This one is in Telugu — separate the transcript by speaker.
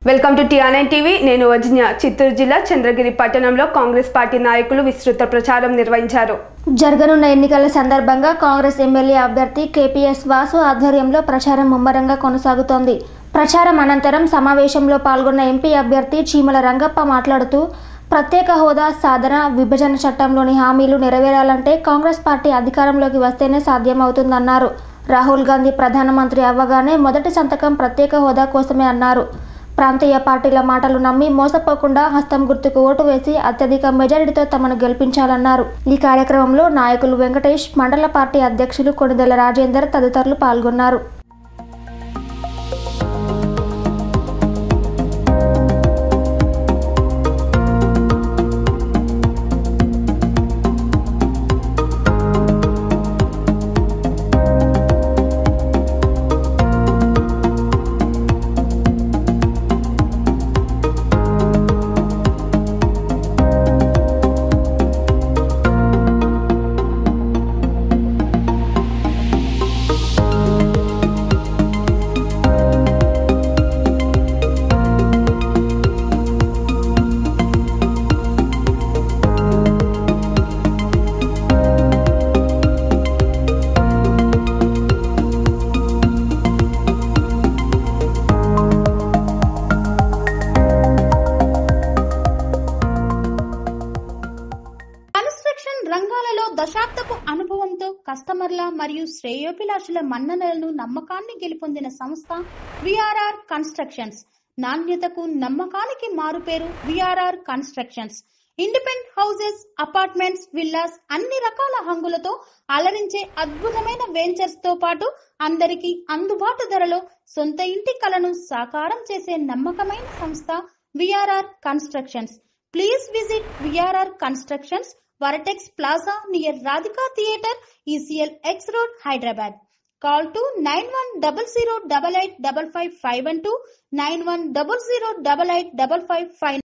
Speaker 1: వెల్కమ్ టు టిఆర్ఎన్ టీవీ నేను వజ్ఞ చిత్తూరు జిల్లా చంద్రగిరి పట్టణంలో కాంగ్రెస్ పార్టీ నాయకులు విస్తృత ప్రచారం నిర్వహించారు
Speaker 2: జరగనున్న ఎన్నికల సందర్భంగా కాంగ్రెస్ ఎమ్మెల్యే అభ్యర్థి కేపీఎస్ వాసు ఆధ్వర్యంలో ప్రచారం ముమ్మరంగా కొనసాగుతోంది ప్రచారం అనంతరం సమావేశంలో పాల్గొన్న ఎంపీ అభ్యర్థి చీమల రంగప్ప మాట్లాడుతూ ప్రత్యేక హోదా సాధన విభజన చట్టంలోని హామీలు నెరవేరాలంటే కాంగ్రెస్ పార్టీ అధికారంలోకి వస్తేనే సాధ్యమవుతుందన్నారు రాహుల్ గాంధీ ప్రధానమంత్రి అవ్వగానే మొదటి సంతకం ప్రత్యేక హోదా కోసమే అన్నారు ప్రాంతీయ పార్టీల మాటలు నమ్మి మోసపోకుండా హస్తం గుర్తుకు ఓటు వేసి అత్యధిక మెజారిటీతో తమను గెలిపించాలన్నారు ఈ కార్యక్రమంలో నాయకులు వెంకటేష్ మండల పార్టీ అధ్యక్షులు కొణిదెల రాజేందర్ తదితరులు పాల్గొన్నారు
Speaker 3: కన్స్ట్రక్షన్ రంగాలలో దశాబ్దపు అనుభవంతో కస్టమర్ల మరియు శ్రేయోభిలాషుల మన్ననలను నమ్మకాన్ని గెలుపొందిన సంస్థ విఆర్ఆర్ కన్స్ట్రక్షన్స్ నాణ్యతకు నమ్మకానికి మారుపేరు VRR constructions independent houses apartments villas అన్ని రకాల హంగులతో అలరించే అద్భుతమైన వెంచర్స్ తో పాటు అందరికీ అందుబాటు ధరలో సొంత ఇంటి కలను సాకారం చేసే నమ్మకమైన సంస్థ VRR constructions please visit VRR constructions Vertex plaza near Radhika theatre ECIL X road Hyderabad call two nine one double zero double eight double five five one two nine one double zero double eight double five five